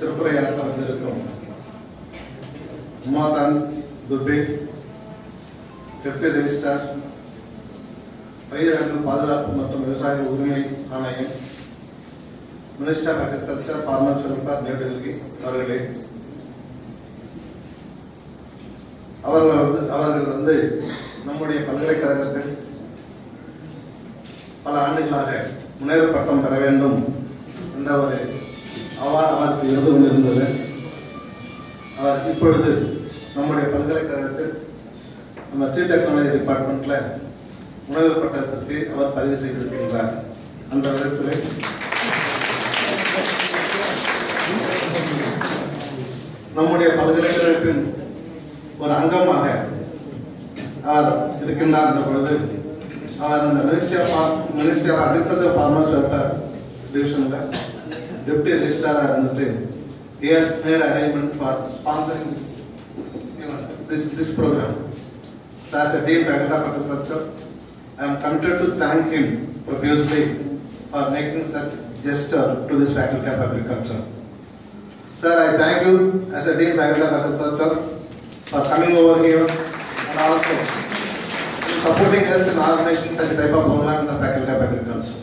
சிறப்புரையாற்ற வந்திருக்கும் Umakant Dubey deputy registrar பயிர்கள் பாதுகாப்பு மற்றும் விவசாய உரிமை ஆணையம் minister of agriculture farmers welfare New Delhi அவர்களே அவர்கள் வந்து அவர்கள் வந்து நம்முடைய பல்கலைக்கழகத்தில் பல ஆண்டுகளாக முனைவு பட்டம் பெற வேண்டும் என்ற ஒரு அவா அவருக்கு இருந்து கொண்டிருந்தது அவர் இப்பொழுது நம்முடைய பல்கலைக்கழகத்தில் நம்ம சி டெக்னாலஜி டிபார்ட்மெண்ட்ல முனைவு பட்டத்திற்கு அவர் பதிவு செய்திருக்கின்றார் அந்த விதத்திலே நம்முடைய பல்கலைக்கழகத்தின் ஒரு அங்கமாக அவர் இருக்கின்றார் என்ற பொழுது அவர் அந்த ministry of ministry of agriculture farmers welfare டிவிஷன்ல டெப்டி ரெஜிஸ்ட்ராரா இருந்துட்டு he has made arrangement for sponsoring this event, this this program. So as a dean faculty of agriculture, I am committed to thank him profusely for making such gesture to this faculty of agriculture. Sir, I thank you as a dean faculty of agriculture for coming over here and also supporting us in organizing such type of program in the faculty of agriculture.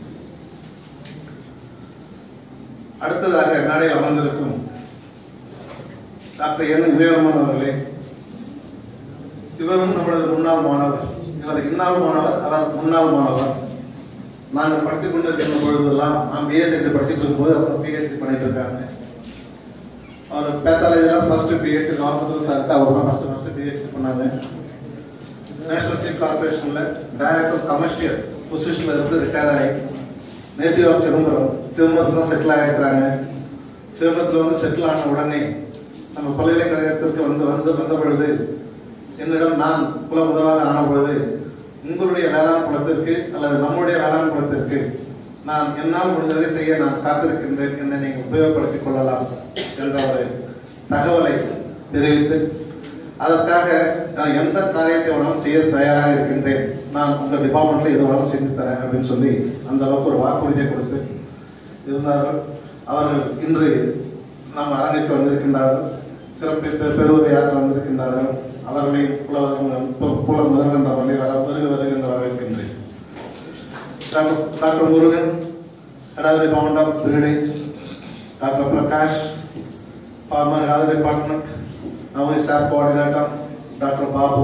அடுத்ததாக மேடையில் அமர்ந்திருக்கும் doctor என் உதயகுமார் அவர்களே இவரும் நம்மளது முன்னாள் மாணவர் இவர் இந்நாள் மாணவர் அவர் முன்னாள் மாணவர் நாங்கள் படித்துக் கொண்டிருக்கின்ற பொழுதெல்லாம் நான் பிஎஸ்சி படிச்சுட்டு இருக்கும்போது அவர் பிஹெச்டி பண்ணிட்டு இருக்காங்க அவர் பேத்தாலஜியில் ஃபர்ஸ்ட் பிஹெச்டி நார்மல் சார்ட்டு அவர் தான் ஃபர்ஸ்ட் ஃபர்ஸ்ட் பிஹெச்டி பண்ணாங்க நேஷனல் ஸ்டீல் கார்பரேஷன்ல டைரக்டர் கமர்ஷியல் பொசிஷன்ல இருந்து ரிட்டையர் ஆகி நேட்டிவ் ஆஃப் சிதம்பரம் சிதம்பரத்தில் தான் செட்டில் ஆகிருக்கிறாங்க சிதம்பரத்தில் வந்து செட்டில் ஆன உடனே நம்ம பல்கலைக்கழகத்திற்கு வந்து வந்து வந்த பொழுது என்னிடம் நான் குல முதலாக ஆன பொழுது உங்களுடைய வேளாண் குலத்திற்கு அல்லது நம்முடைய வேளாண் குலத்திற்கு நான் என்னால் முடிந்ததை செய்ய நான் காத்திருக்கின்றேன் என்னை நீங்கள் உபயோகப்படுத்திக் கொள்ளலாம் என்ற ஒரு தகவலை தெரிவித்து அதற்காக நான் எந்த காரியத்தை வேணாலும் செய்ய தயாராக இருக்கின்றேன் நான் உங்கள் டிபார்ட்மெண்ட்ல எது வேணாலும் செஞ்சு தரேன் அப்படின்னு சொல்லி அந்த அளவுக்கு ஒரு வாக்குறுதியை கொடுத்து இருந்தார்கள் அவர்கள் இன்று நம் அரங்கிற்கு வந்திருக்கின்றார்கள் சிறப்பு பெ- பெருவுரையாற்ற வந்திருக்கின்றார்கள் அவர்களை புலவர் புல முதல்கின்ற வழி வர வருக வருகின்ற வரவேற்கின்றேன் டாக்டர் டாக்டர் முருகன் அடாவது கவுண்ட் ஆஃப் திருடை doctor Prakash former health department now is our coordinator doctor Babu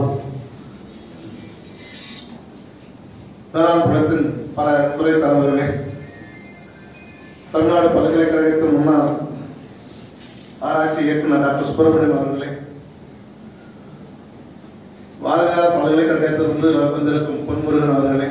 வேளாண் குலத்தின் பல துறை தலைவர்களே தமிழ்நாடு பல்கலைக்கழகத்தின் முன்னாள் ஆராய்ச்சி இயக்குனர் டாக்டர் சுப்பிரமணியம் அவர்களே பாரதியார் பல்கலைக்கழகத்திலிருந்து வந்திருக்கும் பொன்முருகன் அவர்களே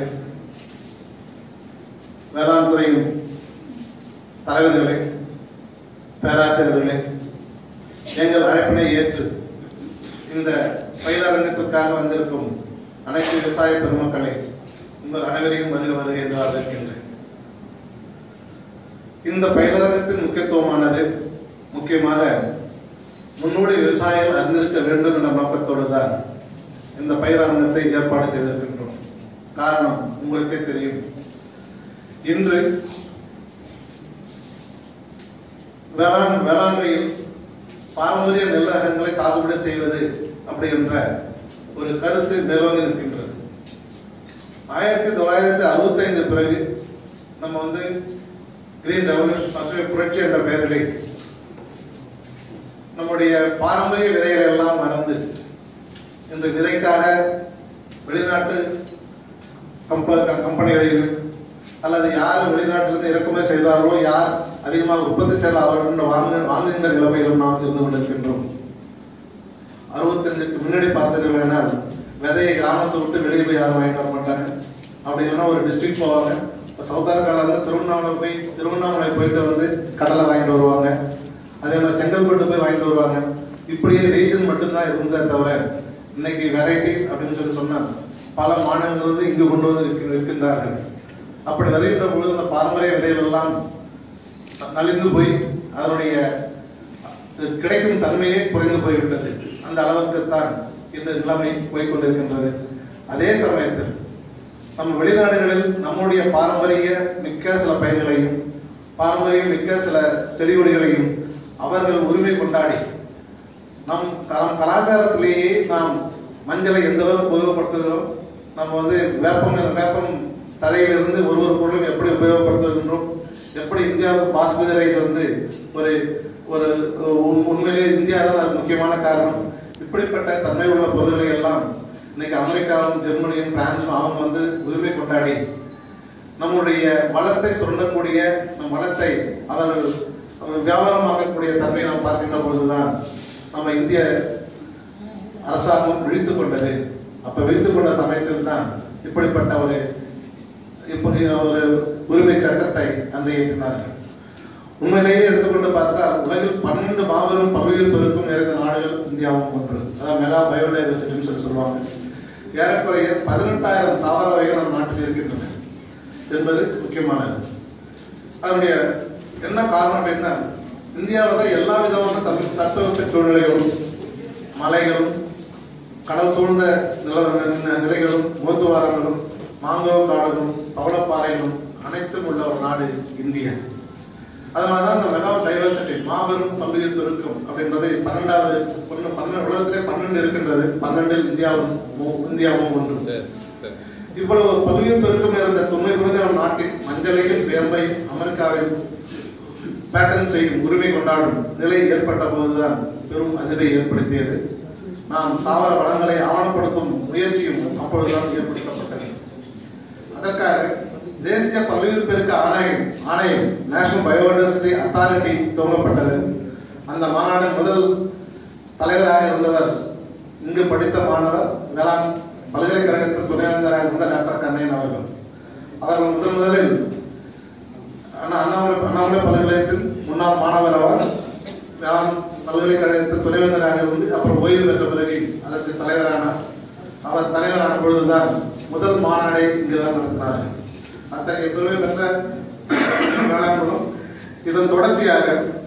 வேளாண் துறையின் தலைவர்களே பேராசிரியர்களே எங்கள் அழைப்பினை ஏற்று இந்த பயிலரங்கத்திற்காக வந்திருக்கும் அனைத்து விவசாய பெருமக்களை உங்கள் அனைவரையும் வருக வருக என்று வரவேற்கின்றேன் இந்த பயிலரங்கத்தின் முக்கியத்துவமானது முக்கியமாக முன்னோடி விவசாயிகள் அறிந்திருக்க வேண்டும் என்ற நோக்கத்தோடு தான் இந்த பயிலரங்கத்தை ஏற்பாடு செய்திருக்கின்றோம் காரணம் உங்களுக்கே தெரியும் இன்று வேளாண் வேளாண்மையில் பாரம்பரிய நெல் ரகங்களை சாகுபடி செய்வது அப்படி என்ற ஒரு கருத்து நிலவங்க இருக்கின்றது ஆயிரத்தி தொள்ளாயிரத்தி அறுபத்தி ஐந்து பிறகு நம்ம வந்து கிரீன் ரெவல்யூஷன் பசுமை புரட்சி என்ற பெயரிலே நம்முடைய பாரம்பரிய விதைகளை எல்லாம் மறந்து இந்த விதைக்காக வெளிநாட்டு கம்ப- கம்பெனிகளில் அல்லது யார் வெளிநாட்டிலிருந்து இறக்குமதி செய்தார்களோ யார் அதிகமாக உற்பத்தி செய்யலாம் வாங்க வாங்குகின்ற நிலைமையிலும் நாம் இருந்து கொண்டிருக்கின்றோம் அறுபத்தஞ்சுக்கு முன்னாடி பார்த்தீர்கள்னால் விதையை கிராமத்தை விட்டு வெளியே போய் யாரும் வாங்கிட்டு வர மாட்டாங்க அப்படி இல்லைன்னா ஒரு டிஸ்ட்ரிக்ட் போவாங்க இப்போ சவுத்தாரக்கால இருந்து திருவண்ணாமலை போய் திருவண்ணாமலை போயிட்டு வந்து கடலை வாங்கிட்டு வருவாங்க அதே மாதிரி செங்கல்பட்டு போய் வாங்கிட்டு வருவாங்க இப்படியே ரீஜன் மட்டும்தான் இருந்ததே தவிர இன்னைக்கு வெரைட்டிஸ் அப்படின்னு சொல்லி சொன்னா பல மாநிலங்களிலிருந்து இங்கு கொண்டு வந்து இருக்க- இருக்கின்றார்கள் அப்படி வருகின்ற பொழுது அந்த பாரம்பரிய விதைகள் எல்லாம் நலிந்து போய் அதனுடைய கிடைக்கும் தன்மையே குறைந்து போய்விட்டது அந்த அளவுக்கு தான் இந்த நிலைமை போய்கொண்டிருக்கின்றது அதே சமயத்தில் நம்ம வெளிநாடுகளில் நம்முடைய பாரம்பரிய மிக்க சில பயிர்களையும் பாரம்பரிய மிக்க சில செடி கொடிகளையும் அவர்கள் உரிமை கொண்டாடி நம் கல- கலாச்சாரத்திலேயே நாம் மஞ்சளை எந்த அளவுக்கு உபயோகப்படுத்துகிறோம் நம்ம வந்து வேப்பம் வேப்பம் தழையிலிருந்து ஒரு ஒரு பொருளும் எப்படி உபயோகப்படுத்துகின்றோம் எப்படி இந்தியாவுக்கு பாஸ்மதி ரைஸ் வந்து ஒரு ஒரு உண்- உண்மையிலே இந்தியா தான் அது முக்கியமான காரணம் இப்படிப்பட்ட தன்மை உள்ள பொருள்களை எல்லாம் இன்னைக்கு அமெரிக்காவும் ஜெர்மனியும் பிரான்சும் அவங்க வந்து உரிமை கொண்டாடி நம்முடைய வளத்தை சுரண்டக்கூடிய நம் வளத்தை அவர்கள் வியாபாரமாக்கக்கூடிய தன்மையை நாம் பார்க்கின்ற பொழுதுதான் நம்ம இந்திய அரசாங்கம் விழித்துக் கொண்டது அப்ப விழித்துக் கொண்ட சமயத்தில் தான் இப்படிப்பட்ட ஒரு இப்படி ஒரு உரிமை சட்டத்தை அன்று ஏற்றினார்கள் உண்மையிலேயே எடுத்துக்கொண்டு பார்த்தால் உலகில் பன்னெண்டு மாபெரும் பல்லுயிர் பெருக்கும் நிறைந்த நாடுகள் இந்தியாவும் ஒன்று அதாவது மெகா பயோடைவர்சிட்டின்னு சொல்லி சொல்லுவாங்க ஏறக்குறைய பதினெட்டாயிரம் தாவர வகைகள் நம் நாட்டில் இருக்கின்றன என்பது முக்கியமானது அதனுடைய என்ன காரணம் அப்படின்னா இந்தியாவில் தான் எல்லா விதமான தம் தத்துவத்தை சூழ்நிலைகளும் மலைகளும் கடல் சூழ்ந்த நில நி- நிலைகளும் மோத்துவாரங்களும் மாங்கோ காடுகளும் பவளப்பாறைகளும் அனைத்தும் உள்ள ஒரு நாடு இந்தியா அதனாலதான் இந்த மெகா டைவர்சிட்டி மாபெரும் பல்லுயிர் பெருக்கம் அப்படின்றது பன்னெண்டாவது ஒன்று பன்னெண்டு உலகத்திலே பன்னெண்டு இருக்கின்றது பன்னெண்டில் இந்தியாவும் மு- இந்தியாவும் ஒன்று சரி சரி இவ்வளவு பல்லுயிர் பெருக்கம் இருந்த தொன்மை புரிந்த நம் நாட்டில் மஞ்சளையும் வேம்பையும் அமெரிக்காவில் பேட்டன் செய்யும் உரிமை கொண்டாடும் நிலை ஏற்பட்ட போதுதான் பெரும் அதிர்வை ஏற்படுத்தியது நாம் தாவர வளங்களை ஆவணப்படுத்தும் முயற்சியும் அப்பொழுதுதான் ஏற்படுத்தப்பட்டது அதற்காக தேசிய பல்லுயிர் பெருக்க ஆணையம் ஆணையம் நேஷனல் பயோடைவர்சிட்டி அத்தாரிட்டி துவங்கப்பட்டது அந்த மாநாட்டின் முதல் தலைவராக இருந்தவர் இங்கு படித்த மாணவர் வேளாண் பல்கலைக்கழகத்தில் துணைவேந்தராக இருந்த டாக்டர் கண்ணையன் அவர்கள் அவர்கள் முதன் முதலில் அண்ணா அண்ணாமலை அண்ணாமலை பல்கலைக்கழகத்தின் முன்னாள் மாணவர் அவர் வேளாண் பல்கலைக்கழகத்தில் துணைவேந்தராக இருந்து அப்புறம் ஓய்வு பெற்ற பிறகு அதற்கு தலைவரானார் அவர் தலைவரான பொழுதுதான் முதல் மாநாடை இங்குதான் நடத்தினார் அத்தகைய பெருமை பெற்ற வேளாண் குலம் இதன் தொடர்ச்சியாக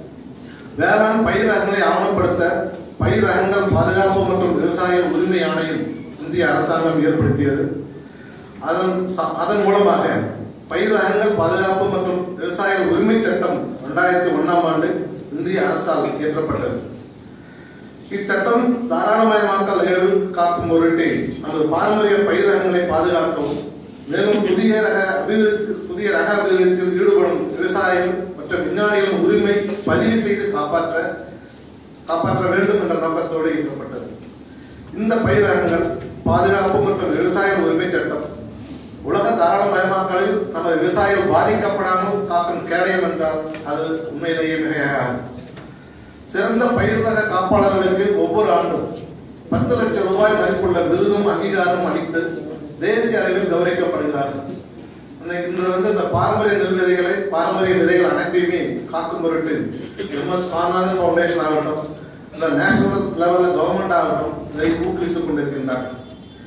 வேளாண் பயிர் ரகங்களை ஆவணப்படுத்த பயிர் ரகங்கள் பாதுகாப்பு மற்றும் விவசாய உரிமை ஆணையம் இந்திய அரசாங்கம் ஏற்படுத்தியது அதன் ச- அதன் மூலமாக பயிர் ரகங்கள் பாதுகாப்பு மற்றும் விவசாய உரிமை சட்டம் இரண்டாயிரத்தி ஒண்ணாம் ஆண்டு இந்திய அரசால் இயற்றப்பட்டது இச்சட்டம் தாராளமயமாக்கல் ஏழு காக்கும் பொருட்டு நமது பாரம்பரிய பயிர் ரகங்களை பாதுகாக்கவும் மேலும் புதிய ரக அபிவிருத்தி புதிய ரக அபிவிருத்தியில் ஈடுபடும் விவசாயிகள் மற்றும் விஞ்ஞானிகளின் உரிமை பதிவு செய்து காப்பாற்ற காப்பாற்ற வேண்டும் என்ற நோக்கத்தோடு இயற்றப்பட்டது இந்த பயிர் ரகங்கள் பாதுகாப்பு மற்றும் விவசாய உரிமை சட்டம் உலக தாராளமயமாக்கலில் நமது விவசாயிகள் பாதிக்கப்படாமல் காக்கும் கேடயம் என்றால் அது உண்மையிலேயே மிகையாகாது சிறந்த பயிர் ரக காப்பாளர்களுக்கு ஒவ்வொரு ஆண்டும் பத்து லட்சம் ரூபாய் மதிப்புள்ள விருதும் அங்கீகாரமும் அளித்து தேசிய அளவில் கௌரவிக்கப்படுகிறார்கள் இன்னைக்கு இன்று வந்து இந்த பாரம்பரிய நெல் விதைகளை பாரம்பரிய விதைகள் அனைத்தையுமே காக்கும் பொருட்டு எம்எஸ் காமராஜர் ஃபவுண்டேஷன் ஆகட்டும் இந்த நேஷனல் லெவல்ல கவர்மெண்ட் ஆகட்டும் இதை ஊக்குவித்துக் கொண்டிருக்கின்றார்கள்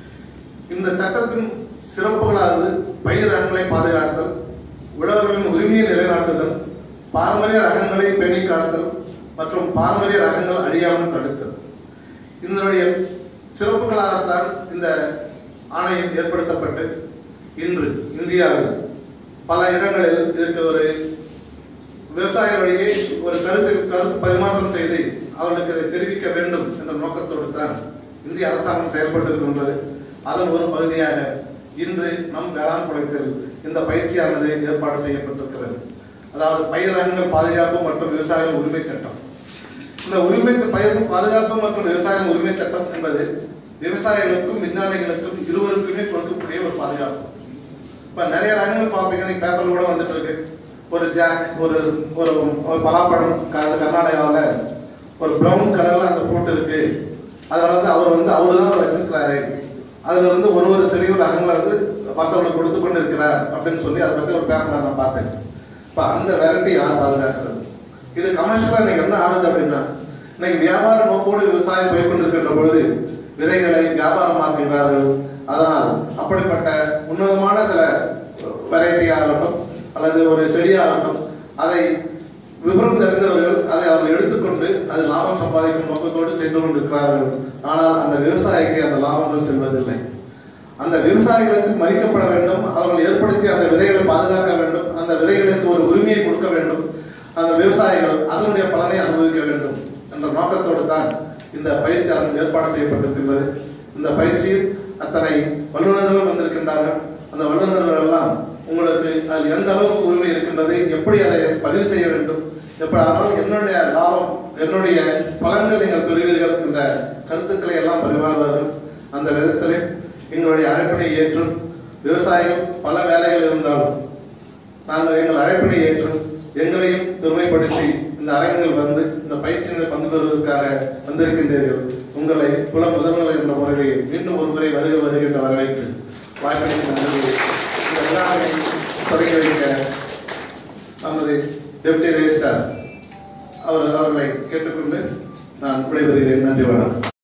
இந்த சட்டத்தின் சிறப்புகளானது பயிர் ரகங்களை பாதுகாத்தல் உழவர்களின் உரிமையை நிலைநாட்டுதல் பாரம்பரிய ரகங்களை பேணி காத்தல் மற்றும் பாரம்பரிய ரகங்கள் அழியாமல் தடுத்தல் இதனுடைய சிறப்புகளாகத்தான் இந்த ஆணையம் ஏற்படுத்தப்பட்டு இன்று இந்தியாவில் பல இடங்களில் இதற்கு ஒரு விவசாய வழியே ஒரு கருத்து கருத்து பரிமாற்றம் செய்து அவர்களுக்கு இதை தெரிவிக்க வேண்டும் என்ற நோக்கத்தோடு தான் இந்திய அரசாங்கம் செயல்பட்டு இருக்கின்றது அதன் ஒரு பகுதியாக இன்று நம் வேளாண் குளத்தில் இந்த பயிற்சியானது ஏற்பாடு செய்யப்பட்டிருக்கிறது அதாவது பயிர் ரகங்கள் பாதுகாப்பு மற்றும் விவசாய உரிமை சட்டம் இந்த உரிமை பயிர் பாதுகாப்பு மற்றும் விவசாய உரிமை சட்டம் என்பது விவசாயிகளுக்கும் விஞ்ஞானிகளுக்கும் இருவருக்குமே கொடுக்கக்கூடிய ஒரு பாதுகாப்பு இப்ப நிறைய ரகங்கள் பார்ப்பீங்க நீங்க பேப்பர்ல கூட வந்துட்டு இருக்கு ஒரு ஜாக் ஒரு ஒரு ஒரு பலாப்பழம் க- கர்நாடகாவுல ஒரு பிரவுன் கலர்ல அந்த ஃப்ரூட் இருக்கு அதுல வந்து அவர் வந்து அவரு தான் வச்சிருக்கிறாரு அதுல வந்து ஒரு ஒரு செடியும் ரகங்களை வந்து மற்றவங்களுக்கு கொடுத்து கொண்டு இருக்கிறார் அப்படின்னு சொல்லி அதை பத்தி ஒரு பேப்பர்ல நான் பார்த்தேன் இப்ப அந்த வெரைட்டி யார் பாதுகாக்கிறது இது கமர்ஷியலா இன்னைக்கு என்ன ஆகுது அப்படின்னா இன்னைக்கு வியாபார நோக்கோடு விவசாயம் போய் கொண்டிருக்கின்ற பொழுது விதைகளை வியாபாரமாக்குகிறார்கள் அதனால் அப்படிப்பட்ட உன்னதமான சில வெரைட்டி ஆகட்டும் அல்லது ஒரு செடியாகட்டும் அதை விவரம் தெரிந்தவர்கள் அதை அவர்கள் எடுத்துக்கொண்டு அது லாபம் சம்பாதிக்கும் நோக்கத்தோடு செய்து கொண்டிருக்கிறார்கள் ஆனால் அந்த விவசாயிக்கு அந்த லாபங்கள் செல்வதில்லை அந்த விவசாயிகளுக்கு மதிக்கப்பட வேண்டும் அவர்கள் ஏற்படுத்திய அந்த விதைகளை பாதுகாக்க வேண்டும் அந்த விதைகளுக்கு ஒரு உரிமையை கொடுக்க வேண்டும் அந்த விவசாயிகள் அதனுடைய பலனை அனுபவிக்க என்ற நோக்கத்தோடு தான் இந்த பயிற்சி அரங்கு ஏற்பாடு செய்யப்பட்டிருக்கின்றது இந்த பயிற்சியில் அத்தனை வல்லுநர்களும் வந்திருக்கின்றார்கள் அந்த வல்லுநர்கள் எல்லாம் உங்களுக்கு அதில் எந்த அளவுக்கு உரிமை இருக்கின்றது எப்படி அதை பதிவு செய்ய வேண்டும் எப்படி அதனால் என்னுடைய லாபம் என்னுடைய பலன்கள் நீங்கள் பெறுவீர்கள் என்ற கருத்துக்களை எல்லாம் பரிமாறுவார்கள் அந்த விதத்திலே எங்களுடைய அழைப்பினை ஏற்றும் விவசாயிகள் பல வேலைகள் இருந்தாலும் நாங்கள் எங்கள் அழைப்பினை ஏற்றும் எங்களையும் பெருமைப்படுத்தி இந்த அரங்கில் வந்து இந்த பயிற்சியில் பங்கு பெறுவதற்காக வந்திருக்கின்றீர்கள் உங்களை குல முதல்வர் என்ற முறையில் மீண்டும் ஒரு முறை வருக வருகின்ற வரவேற்று வாய்ப்பளித்த நன்றி இந்த விழாவை தொடங்கி வைக்க நமது டெப்டி ரெஜிஸ்டார் அவர் அவர்களை கேட்டுக்கொண்டு நான் விடைபெறுகிறேன் நன்றி வணக்கம்